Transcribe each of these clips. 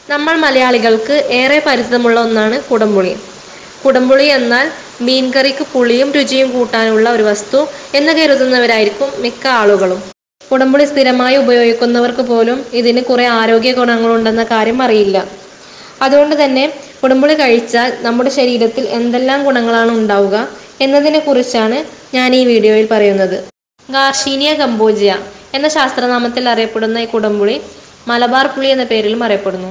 നമ്മൾ മലയാളികൾക്ക് ഏറെ പരിചിതമുള്ള ഒന്നാണ് കുടംപുളി കുടംപുളി എന്നാൽ മീൻകറിക്ക് പുളിയും രുചിയും കൂട്ടാനുള്ള ഒരു വസ്തു എന്ന് കരുതുന്നവരായിരിക്കും മിക്ക ആളുകളും കുടംപുളി സ്ഥിരമായി ഉപയോഗിക്കുന്നവർക്ക് പോലും ഇതിന് കുറെ ആരോഗ്യ ഗുണങ്ങളുണ്ടെന്ന കാര്യം അറിയില്ല അതുകൊണ്ട് തന്നെ കുടംപുളി കഴിച്ചാൽ നമ്മുടെ ശരീരത്തിൽ എന്തെല്ലാം ഗുണങ്ങളാണ് ഉണ്ടാവുക എന്നതിനെ കുറിച്ചാണ് ഞാൻ ഈ വീഡിയോയിൽ പറയുന്നത് ഗാർഷീനിയ കമ്പോജിയ എന്ന ശാസ്ത്രനാമത്തിൽ അറിയപ്പെടുന്ന ഈ കുടംപുളി മലബാർ പുളി എന്ന പേരിലും അറിയപ്പെടുന്നു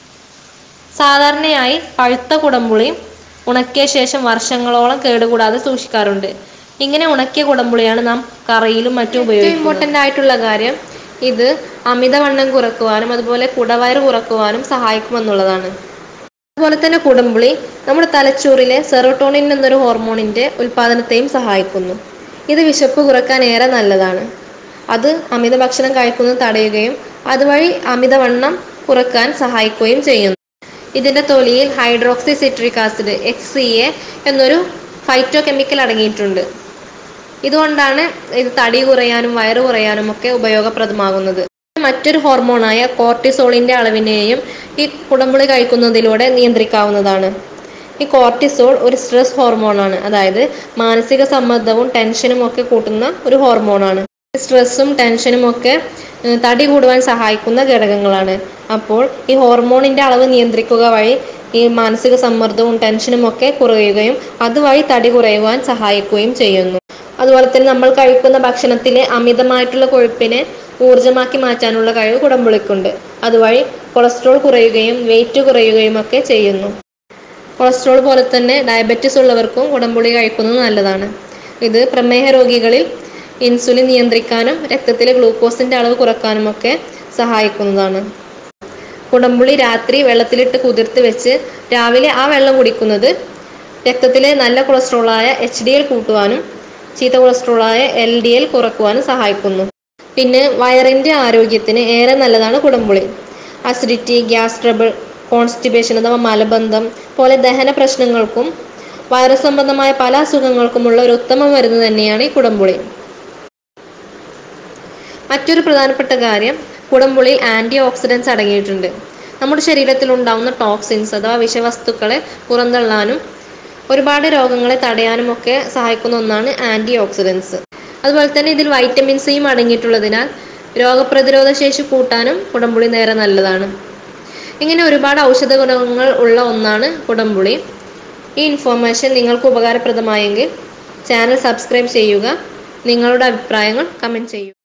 സാധാരണയായി പഴുത്ത കുടംപുളി ഉണക്കിയ ശേഷം വർഷങ്ങളോളം കേടുകൂടാതെ സൂക്ഷിക്കാറുണ്ട് ഇങ്ങനെ ഉണക്കിയ കുടംപുളിയാണ് നാം കറിയിലും മറ്റും ഉപയോഗിക്കുന്നത് ഇമ്പോർട്ടൻ്റ് ആയിട്ടുള്ള കാര്യം ഇത് അമിതവണ്ണം കുറക്കുവാനും അതുപോലെ കുടവയറ് കുറക്കുവാനും സഹായിക്കുമെന്നുള്ളതാണ് അതുപോലെ തന്നെ കുടംപുളി നമ്മുടെ തലച്ചോറിലെ സെറോട്ടോണിൻ എന്നൊരു ഹോർമോണിന്റെ ഉൽപാദനത്തെയും സഹായിക്കുന്നു ഇത് വിശപ്പ് കുറക്കാൻ ഏറെ നല്ലതാണ് അത് അമിത ഭക്ഷണം കഴിക്കുന്നത് തടയുകയും അതുവഴി അമിതവണ്ണം കുറക്കാൻ സഹായിക്കുകയും ചെയ്യുന്നു ഇതിന്റെ തൊലിയിൽ hydroxy citric acid X C A എന്നൊരു ഫൈറ്റോ കെമിക്കൽ അടങ്ങിയിട്ടുണ്ട് ഇതുകൊണ്ടാണ് ഇത് തടി കുറയാനും വയറ് കുറയാനും ഒക്കെ ഉപയോഗപ്രദമാകുന്നത് മറ്റൊരു ഹോർമോണായ കോർട്ടിസോളിന്റെ അളവിനെയും ഈ കുടമ്പുളി കഴിക്കുന്നതിലൂടെ നിയന്ത്രിക്കാവുന്നതാണ് ഈ കോർട്ടിസോൾ ഒരു സ്ട്രെസ് ഹോർമോണാണ് അതായത് മാനസിക സമ്മർദ്ദവും ടെൻഷനും ഒക്കെ കൂട്ടുന്ന ഒരു ഹോർമോണാണ് സ്ട്രെസ്സും ടെൻഷനും ഒക്കെ ഏഹ്, തടി കൂടുവാൻ സഹായിക്കുന്ന ഘടകങ്ങളാണ് അപ്പോൾ ഈ ഹോർമോണിന്റെ അളവ് നിയന്ത്രിക്കുക വഴി ഈ മാനസിക സമ്മർദ്ദവും ടെൻഷനും ഒക്കെ കുറയുകയും അതുവഴി തടി കുറയുവാൻ സഹായിക്കുകയും ചെയ്യുന്നു അതുപോലെ തന്നെ നമ്മൾ കഴിക്കുന്ന ഭക്ഷണത്തിലെ അമിതമായിട്ടുള്ള കൊഴുപ്പിനെ ഊർജ്ജമാക്കി മാറ്റാനുള്ള കഴിവ് കുടംപുളിക്കുണ്ട് അതുവഴി കൊളസ്ട്രോൾ കുറയുകയും വെയിറ്റ് കുറയുകയും ഒക്കെ ചെയ്യുന്നു കൊളസ്ട്രോൾ പോലെ തന്നെ ഡയബറ്റിസ് ഉള്ളവർക്കും കുടംപുളി കഴിക്കുന്നത് നല്ലതാണ് ഇത് പ്രമേഹ രോഗികളിൽ ഇൻസുലിൻ നിയന്ത്രിക്കാനും രക്തത്തിലെ ഗ്ലൂക്കോസിന്റെ അളവ് കുറക്കാനും ഒക്കെ സഹായിക്കുന്നതാണ് കുടംപുളി രാത്രി വെള്ളത്തിലിട്ട് കുതിർത്ത് വെച്ച് രാവിലെ ആ വെള്ളം കുടിക്കുന്നത് രക്തത്തിലെ നല്ല കൊളസ്ട്രോളായ എച്ച് ഡി എൽ കൂട്ടുവാനും ചീത്ത കൊളസ്ട്രോളായ എൽ ഡി എൽ കുറക്കുവാനും സഹായിക്കുന്നു പിന്നെ വയറിന്റെ ആരോഗ്യത്തിന് ഏറെ നല്ലതാണ് കുടംപുളി അസിഡിറ്റി ഗ്യാസ് ട്രബിൾ കോൺസ്റ്റിബേഷൻ അഥവാ മലബന്ധം പോലെ ദഹന പ്രശ്നങ്ങൾക്കും വയറു സംബന്ധമായ പല അസുഖങ്ങൾക്കുമുള്ള ഒരു ഉത്തമ മരുന്ന് തന്നെയാണ് ഈ കുടംപുളി മറ്റൊരു പ്രധാനപ്പെട്ട കാര്യം കുടംപുളിയിൽ ആന്റി ഓക്സിഡൻസ് അടങ്ങിയിട്ടുണ്ട് നമ്മുടെ ശരീരത്തിൽ ഉണ്ടാവുന്ന ടോക്സിൻസ് അഥവാ വിഷവസ്തുക്കളെ പുറന്തള്ളാനും ഒരുപാട് രോഗങ്ങളെ തടയാനും ഒക്കെ സഹായിക്കുന്ന ഒന്നാണ് ആന്റി ഓക്സിഡൻസ് അതുപോലെ തന്നെ ഇതിൽ വൈറ്റമിൻ സിയും അടങ്ങിയിട്ടുള്ളതിനാൽ രോഗപ്രതിരോധ ശേഷി കൂട്ടാനും കുടംപുളി നേരെ നല്ലതാണ് ഇങ്ങനെ ഒരുപാട് ഔഷധ ഗുണങ്ങൾ ഉള്ള ഒന്നാണ് കുടംപുളി ഈ ഇൻഫോർമേഷൻ നിങ്ങൾക്ക് ഉപകാരപ്രദമായെങ്കിൽ ചാനൽ സബ്സ്ക്രൈബ് ചെയ്യുക നിങ്ങളുടെ അഭിപ്രായങ്ങൾ കമൻറ്റ് ചെയ്യുക